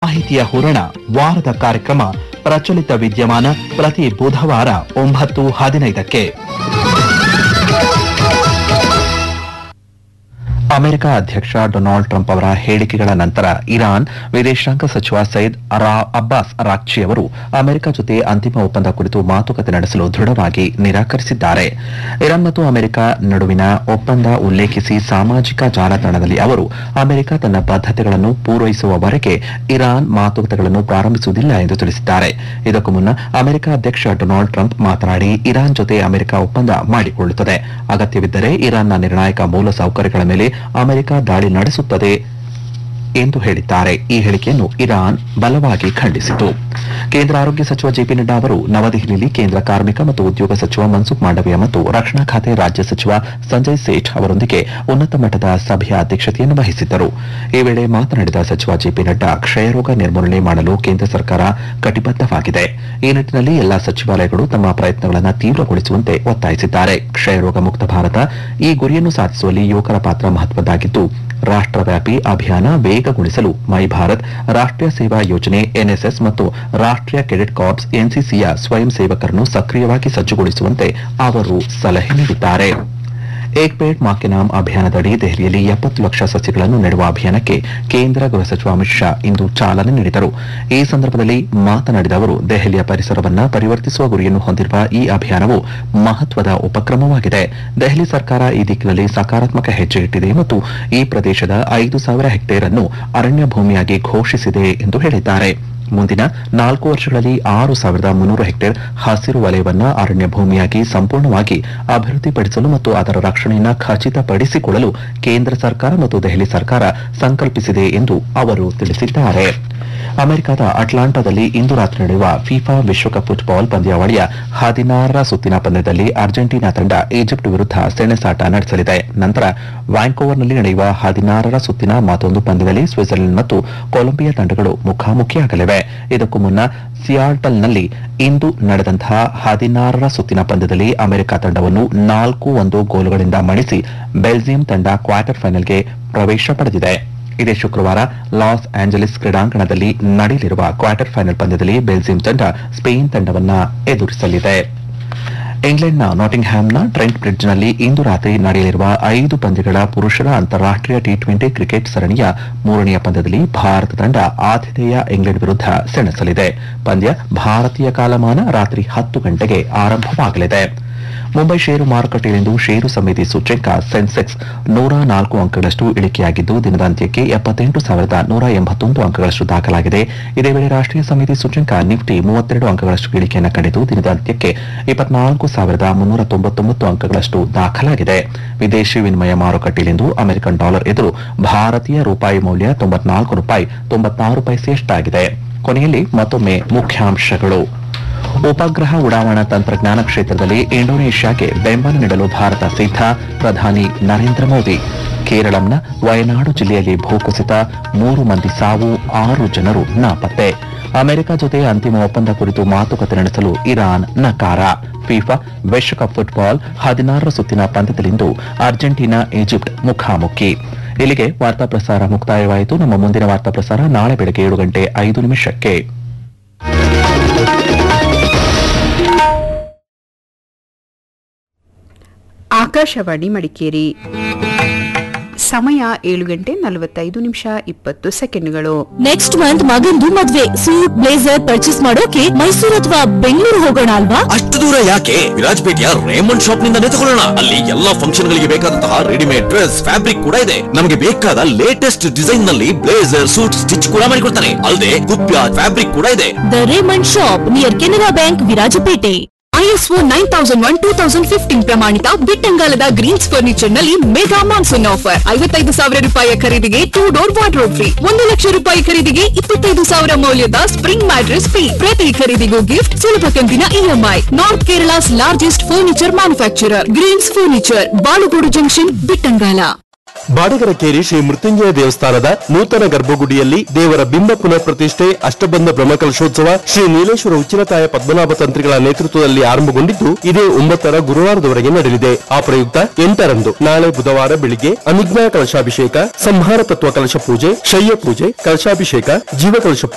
ಮಾಹಿತಿಯ ಹೂರಣ ವಾರದ ಕಾರ್ಯಕ್ರಮ ಪ್ರಚಲಿತ ವಿದ್ಯಮಾನ ಪ್ರತಿ ಬುಧವಾರ ಒಂಬತ್ತು ಹದಿನೈದಕ್ಕೆ ಅಮೆರಿಕ ಅಧ್ಯಕ್ಷ ಡೊನಾಲ್ಡ್ ಟ್ರಂಪ್ ಅವರ ಹೇಳಿಕೆಗಳ ನಂತರ ಇರಾನ್ ವಿದೇಶಾಂಗ ಸಚಿವ ಸೈದ್ ರಾ- ಅಬ್ಬಾಸ್ ರಾಕ್ಚಿ ಅವರು ಅಮೆರಿಕ ಜೊತೆ ಅಂತಿಮ ಒಪ್ಪಂದ ಕುರಿತು ಮಾತುಕತೆ ನಡೆಸಲು ದೃಢವಾಗಿ ನಿರಾಕರಿಸಿದ್ದಾರೆ ಇರಾನ್ ಮತ್ತು ಅಮೆರಿಕ ನಡುವಿನ ಒಪ್ಪಂದ ಉಲ್ಲೇಖಿಸಿ ಸಾಮಾಜಿಕ ಜಾಲತಾಣದಲ್ಲಿ ಅವರು ಅಮೆರಿಕ ತನ್ನ ಬದ್ಧತೆಗಳನ್ನು ಪೂರೈಸುವವರೆಗೆ ಇರಾನ್ ಮಾತುಕತೆಗಳನ್ನು ಪ್ರಾರಂಭಿಸುವುದಿಲ್ಲ ಎಂದು ತಿಳಿಸಿದ್ದಾರೆ ಇದಕ್ಕೂ ಮುನ್ನ ಅಮೆರಿಕ ಅಧ್ಯಕ್ಷ ಡೊನಾಲ್ಡ್ ಟ್ರಂಪ್ ಮಾತನಾಡಿ ಇರಾನ್ ಜೊತೆ ಅಮೆರಿಕ ಒಪ್ಪಂದ ಮಾಡಿಕೊಳ್ಳುತ್ತದೆ ಅಗತ್ಯವಿದ್ದರೆ ಇರಾನ್ನ ನಿರ್ಣಾಯಕ ಮೂಲಸೌಕರ್ಯಗಳ ಮೇಲೆ ಅಮೆರಿಕ ದಾಳಿ ನಡೆಸುತ್ತದೆ ಎಂದು ಹೇಳಿದ್ದಾರೆ ಈ ಹೇಳಿಕೆಯನ್ನು ಇರಾನ್ ಬಲವಾಗಿ ಖಂಡಿಸಿತು ಕೇಂದ್ರ ಆರೋಗ್ಯ ಸಚಿವ ಜೆಪಿ ನಡ್ಡಾ ಅವರು ನವದೆಹಲಿಯಲ್ಲಿ ಕೇಂದ್ರ ಕಾರ್ಮಿಕ ಮತ್ತು ಉದ್ಯೋಗ ಸಚಿವ ಮನ್ಸುಖ್ ಮಾಂಡವೀಯ ಮತ್ತು ರಕ್ಷಣಾ ಖಾತೆ ರಾಜ್ಯ ಸಚಿವ ಸಂಜಯ್ ಸೇಠ್ ಅವರೊಂದಿಗೆ ಉನ್ನತ ಮಟ್ಟದ ಸಭೆಯ ಅಧ್ಯಕ್ಷತೆಯನ್ನು ವಹಿಸಿದ್ದರು ಈ ವೇಳೆ ಮಾತನಾಡಿದ ಸಚಿವ ಜೆಪಿ ನಡ್ಡಾ ಕ್ಷಯರೋಗ ನಿರ್ಮೂಲನೆ ಮಾಡಲು ಕೇಂದ್ರ ಸರ್ಕಾರ ಕಟಿಬದ್ದವಾಗಿದೆ ಈ ನಿಟ್ಟಿನಲ್ಲಿ ಎಲ್ಲಾ ಸಚಿವಾಲಯಗಳು ತಮ್ಮ ಪ್ರಯತ್ನಗಳನ್ನು ತೀವ್ರಗೊಳಿಸುವಂತೆ ಒತ್ತಾಯಿಸಿದ್ದಾರೆ ಕ್ಷಯರೋಗ ಮುಕ್ತ ಭಾರತ ಈ ಗುರಿಯನ್ನು ಸಾಧಿಸುವಲ್ಲಿ ಯುವಕರ ಪಾತ್ರ ಮಹತ್ವದ್ದಾಗಿದ್ದು ರಾಷ್ಟ್ರವ್ಯಾಪಿ ಅಭಿಯಾನ ವೇಗಗೊಳಿಸಲು ಮೈ ಭಾರತ್ ರಾಷ್ಟ್ರೀಯ ಸೇವಾ ಯೋಜನೆ ಎನ್ಎಸ್ಎಸ್ ಮತ್ತು ರಾಷ್ಟ್ರೀಯ ಕೆಡೆಟ್ ಕಾರ್ಪ್ಸ್ ಎನ್ಸಿಸಿಯ ಸ್ವಯಂ ಸೇವಕರನ್ನು ಸಕ್ರಿಯವಾಗಿ ಸಜ್ಜುಗೊಳಿಸುವಂತೆ ಅವರು ಸಲಹೆ ನೀಡಿದ್ದಾರೆ ಏಕ್ ಪೇಡ್ ಮಾ ಕೆ ನಾಮ್ ಅಭಿಯಾನದಡಿ ದೆಹಲಿಯಲ್ಲಿ ಎಪ್ಪತ್ತು ಲಕ್ಷ ಸಸಿಗಳನ್ನು ನೆಡುವ ಅಭಿಯಾನಕ್ಕೆ ಕೇಂದ್ರ ಗೃಹ ಸಚಿವ ಅಮಿತ್ ಶಾ ಇಂದು ಚಾಲನೆ ನೀಡಿದರು ಈ ಸಂದರ್ಭದಲ್ಲಿ ಮಾತನಾಡಿದ ಅವರು ದೆಹಲಿಯ ಪರಿಸರವನ್ನ ಪರಿವರ್ತಿಸುವ ಗುರಿಯನ್ನು ಹೊಂದಿರುವ ಈ ಅಭಿಯಾನವು ಮಹತ್ವದ ಉಪಕ್ರಮವಾಗಿದೆ ದೆಹಲಿ ಸರ್ಕಾರ ಈ ದಿಕ್ಕಿನಲ್ಲಿ ಸಕಾರಾತ್ಮಕ ಹೆಜ್ಜೆ ಇಟ್ಟಿದೆ ಮತ್ತು ಈ ಪ್ರದೇಶದ ಐದು ಸಾವಿರ ಹೆಕ್ಟೇರ್ ಅನ್ನು ಅರಣ್ಯ ಭೂಮಿಯಾಗಿ ಘೋಷಿಸಿದೆ ಎಂದು ಹೇಳಿದ್ದಾರೆ ಮುಂದಿನ ನಾಲ್ಕು ವರ್ಷಗಳಲ್ಲಿ ಆರು ಸಾವಿರದ ಮುನ್ನೂರು ಹೆಕ್ಟೇರ್ ಹಸಿರು ವಲಯವನ್ನ ಅರಣ್ಯ ಭೂಮಿಯಾಗಿ ಸಂಪೂರ್ಣವಾಗಿ ಅಭಿವೃದ್ಧಿಪಡಿಸಲು ಮತ್ತು ಅದರ ರಕ್ಷಣೆಯನ್ನು ಖಚಿತಪಡಿಸಿಕೊಳ್ಳಲು ಕೇಂದ್ರ ಸರ್ಕಾರ ಮತ್ತು ದೆಹಲಿ ಸರ್ಕಾರ ಸಂಕಲ್ಪಿಸಿದೆ ಎಂದು ಅವರು ತಿಳಿಸಿದ್ದಾರೆ ಅಮೆರಿಕದ ಅಟ್ಲಾಂಟಾದಲ್ಲಿ ಇಂದು ರಾತ್ರಿ ನಡೆಯುವ ಫಿಫಾ ವಿಶ್ವಕಪ್ ಫುಟ್ಬಾಲ್ ಪಂದ್ಯಾವಳಿಯ ಹದಿನಾರರ ಸುತ್ತಿನ ಪಂದ್ಯದಲ್ಲಿ ಅರ್ಜೆಂಟೀನಾ ತಂಡ ಈಜಿಪ್ಟ್ ವಿರುದ್ಧ ಸೆಣಸಾಟ ನಡೆಸಲಿದೆ ನಂತರ ವ್ಯಾಂಕೋವರ್ನಲ್ಲಿ ನಡೆಯುವ ಹದಿನಾರರ ಸುತ್ತಿನ ಮತ್ತೊಂದು ಪಂದ್ಯದಲ್ಲಿ ಸ್ವಿಟ್ಜರ್ಲೆಂಡ್ ಮತ್ತು ಕೊಲಂಬಿಯಾ ತಂಡಗಳು ಮುಖಾಮುಖಿಯಾಗಲಿವೆ ಇದಕ್ಕೂ ಮುನ್ನ ಸಿಯಾಟಲ್ನಲ್ಲಿ ಇಂದು ನಡೆದಂತಹ ಹದಿನಾರರ ಸುತ್ತಿನ ಪಂದ್ಯದಲ್ಲಿ ಅಮೆರಿಕ ತಂಡವನ್ನು ನಾಲ್ಕು ಒಂದು ಗೋಲುಗಳಿಂದ ಮಣಿಸಿ ಬೆಲ್ಜಿಯಂ ತಂಡ ಕ್ವಾರ್ಟರ್ ಫೈನಲ್ಗೆ ಪ್ರವೇಶ ಪಡೆದಿದೆ ಇದೇ ಶುಕ್ರವಾರ ಲಾಸ್ ಆಂಜಲಿಸ್ ಕ್ರೀಡಾಂಗಣದಲ್ಲಿ ನಡೆಯಲಿರುವ ಕ್ವಾರ್ಟರ್ ಫೈನಲ್ ಪಂದ್ಯದಲ್ಲಿ ಬೆಲ್ಜಿಯಂ ತಂಡ ಸ್ಪೇನ್ ತಂಡವನ್ನ ಎದುರಿಸಲಿದೆ ಇಂಗ್ಲೆಂಡ್ನ ನಾಟಿಂಗ್ಹ್ಯಾಮ್ನ ಟ್ರೆಂಟ್ ಬ್ರಿಡ್ಜ್ನಲ್ಲಿ ಇಂದು ರಾತ್ರಿ ನಡೆಯಲಿರುವ ಐದು ಪಂದ್ಯಗಳ ಪುರುಷರ ಅಂತಾರಾಷ್ಟೀಯ ಟಿ ಟ್ವೆಂಟಿ ಕ್ರಿಕೆಟ್ ಸರಣಿಯ ಮೂರನೆಯ ಪಂದ್ಯದಲ್ಲಿ ಭಾರತ ತಂಡ ಆತಿಥೇಯ ಇಂಗ್ಲೆಂಡ್ ವಿರುದ್ಧ ಸೆಣಸಲಿದೆ ಪಂದ್ಯ ಭಾರತೀಯ ಕಾಲಮಾನ ರಾತ್ರಿ ಹತ್ತು ಗಂಟೆಗೆ ಆರಂಭವಾಗಲಿದೆ ಮುಂಬೈ ಷೇರು ಮಾರುಕಟ್ಟೆಯಲ್ಲಿಂದು ಷೇರು ಸಮಿತಿ ಸೂಚ್ಯಂಕ ಸೆನ್ಸೆಕ್ಸ್ ನೂರ ನಾಲ್ಕು ಅಂಕಗಳಷ್ಟು ಇಳಿಕೆಯಾಗಿದ್ದು ದಿನದ ಅಂತ್ಯಕ್ಕೆ ಎಪ್ಪತ್ತೆಂಟು ಸಾವಿರದ ನೂರ ಎಂಬತ್ತೊಂದು ಅಂಕಗಳಷ್ಟು ದಾಖಲಾಗಿದೆ ಇದೇ ವೇಳೆ ರಾಷ್ಟ್ರೀಯ ಸಮಿತಿ ಸೂಚ್ಯಂಕ ನಿಫ್ಟಿ ಮೂವತ್ತೆರಡು ಅಂಕಗಳಷ್ಟು ಇಳಿಕೆಯನ್ನು ಕಂಡಿದ್ದು ದಿನದ ಅಂತ್ಯಕ್ಕೆ ಇಪ್ಪತ್ನಾಲ್ಕು ಸಾವಿರದ ಮುನ್ನೂರ ತೊಂಬತ್ತೊಂಬತ್ತು ಅಂಕಗಳಷ್ಟು ದಾಖಲಾಗಿದೆ ವಿದೇಶಿ ವಿನಿಮಯ ಮಾರುಕಟ್ಟೆಯಲ್ಲಿಂದು ಅಮೆರಿಕನ್ ಡಾಲರ್ ಎದುರು ಭಾರತೀಯ ರೂಪಾಯಿ ಮೌಲ್ಯ ತೊಂಬತ್ನಾಲ್ಕು ರೂಪಾಯಿ ತೊಂಬತ್ತಾರು ಪೈಸೆಯಷ್ಟಾಗಿದೆ ಕೊನೆಯಲ್ಲಿ ಮತ್ತೊಮ್ಮೆ ಮುಖ್ಯಾಂಶಗಳು ಉಪಗ್ರಹ ಉಡಾವಣಾ ತಂತ್ರಜ್ಞಾನ ಕ್ಷೇತ್ರದಲ್ಲಿ ಇಂಡೋನೇಷ್ಯಾಗೆ ಬೆಂಬಲ ನೀಡಲು ಭಾರತ ಸಿದ್ಧ ಪ್ರಧಾನಿ ನರೇಂದ್ರ ಮೋದಿ ಕೇರಳಂನ ವಯನಾಡು ಜಿಲ್ಲೆಯಲ್ಲಿ ಭೂಕುಸಿತ ಮೂರು ಮಂದಿ ಸಾವು ಆರು ಜನರು ನಾಪತ್ತೆ ಅಮೆರಿಕ ಜೊತೆ ಅಂತಿಮ ಒಪ್ಪಂದ ಕುರಿತು ಮಾತುಕತೆ ನಡೆಸಲು ಇರಾನ್ ನಕಾರ ಫಿಫಾ ವಿಶ್ವಕಪ್ ಫುಟ್ಬಾಲ್ ಹದಿನಾರರ ಸುತ್ತಿನ ಪಂದ್ಯದಲ್ಲಿಂದು ಅರ್ಜೆಂಟೀನಾ ಈಜಿಪ್ಟ್ ಮುಖಾಮುಖಿ ಇಲ್ಲಿಗೆ ವಾರ್ತಾ ಪ್ರಸಾರ ಮುಕ್ತಾಯವಾಯಿತು ನಮ್ಮ ಮುಂದಿನ ವಾರ್ತಾ ಪ್ರಸಾರ ನಾಳೆ ಬೆಳಗ್ಗೆ ಏಳು ಗಂಟೆ ಐದು ನಿಮಿಷಕ್ಕೆ ಆಕಾಶವಾಣಿ ಮಡಿಕೇರಿ ಸಮಯ ಏಳು ಗಂಟೆ ನಲವತ್ತೈದು ನಿಮಿಷ ಇಪ್ಪತ್ತು ಸೆಕೆಂಡ್ಗಳು ನೆಕ್ಸ್ಟ್ ಮಂತ್ ಮಗಂದು ಮದ್ವೆ ಸೂಟ್ ಬ್ಲೇಸರ್ ಪರ್ಚೇಸ್ ಮಾಡೋಕೆ ಮೈಸೂರು ಅಥವಾ ಬೆಂಗಳೂರು ಹೋಗೋಣ ಅಲ್ವಾ ಅಷ್ಟು ದೂರ ಯಾಕೆ ವಿರಾಜ್ಪೇಟೆಯ ರೇಮಂಡ್ ಶಾಪ್ ನಿಂದನೇ ತಗೊಳ್ಳೋಣ ಅಲ್ಲಿ ಎಲ್ಲಾ ಫಂಕ್ಷನ್ ಗಳಿಗೆ ಬೇಕಾದಂತಹ ರೆಡಿಮೇಡ್ ಡ್ರೆಸ್ ಫ್ಯಾಬ್ರಿಕ್ ಕೂಡ ಇದೆ ನಮಗೆ ಬೇಕಾದ ಲೇಟೆಸ್ಟ್ ಡಿಸೈನ್ ನಲ್ಲಿ ಬ್ಲೇಸರ್ ಸೂಟ್ ಸ್ಟಿಚ್ ಕೂಡ ಮಾಡಿಕೊಡ್ತಾರೆ ಅಲ್ಲದೆ ಕುಪ್ಯ ಫ್ಯಾಬ್ರಿಕ್ ಕೂಡ ಇದೆ the Raymond shop near Canara Bank Virajpet ISO nine thousand one two thousand fifteen ಪ್ರಮಾಣಿತ ಬಿಟ್ಟಂಗಾಲದ ಗ್ರೀನ್ಸ್ ಫರ್ನಿಚರ್ ನಲ್ಲಿ ಮೆಗಾ ಮಾನ್ಸೂನ್ ಆಫರ್ ಐವತ್ತೈದು ಸಾವಿರ ರೂಪಾಯಿಯ ಖರೀದಿಗೆ ಟೂ ಡೋರ್ ವಾರ್ಡ್ರೋಬ್ ಫ್ರೀ ಒಂದು ಲಕ್ಷ ರೂಪಾಯಿ ಖರೀದಿಗೆ ಇಪ್ಪತ್ತೈದು ಸಾವಿರ ಮೌಲ್ಯದ ಸ್ಪ್ರಿಂಗ್ ಮ್ಯಾಟ್ರೆಸ್ ಫ್ರೀ ಪ್ರತಿ ಖರೀದಿಗೂ ಗಿಫ್ಟ್ ಸುಲಭ ಕಂತಿನ EMI North Kerala's largest furniture manufacturer Greens furniture Balugodu junction Bittangala Badagarakeri Shri Mrityunjaya ದೇವಸ್ಥಾನದ ನೂತನ ಗರ್ಭಗುಡಿಯಲ್ಲಿ ದೇವರ ಬಿಂಬ ಪುನಃ ಪ್ರತಿಷ್ಠೆ ಅಷ್ಟಬಂಧ ಬ್ರಹ್ಮಕಲಶೋತ್ಸವ ಶ್ರೀ ನೀಲೇಶ್ವರ ಉಚ್ಚಿನತಾಯ ಪದ್ಮನಾಭ ತಂತ್ರಿಗಳ ನೇತೃತ್ವದಲ್ಲಿ ಆರಂಭಗೊಂಡಿದ್ದು ಇದೇ ಒಂಬತ್ತರ ಗುರುವಾರದವರೆಗೆ ನಡೆಯಲಿದೆ ಆ ಪ್ರಯುಕ್ತ ಎಂಟರಂದು ನಾಳೆ ಬುಧವಾರ ಬೆಳಿಗ್ಗೆ ಅನುಜ್ಞಾ ಕಲಶಾಭಿಷೇಕ ಸಂಹಾರ ತತ್ವ ಕಲಶ ಪೂಜೆ ಶಯ್ಯ ಪೂಜೆ ಕಲಶಾಭಿಷೇಕ ಜೀವ ಕಲಶ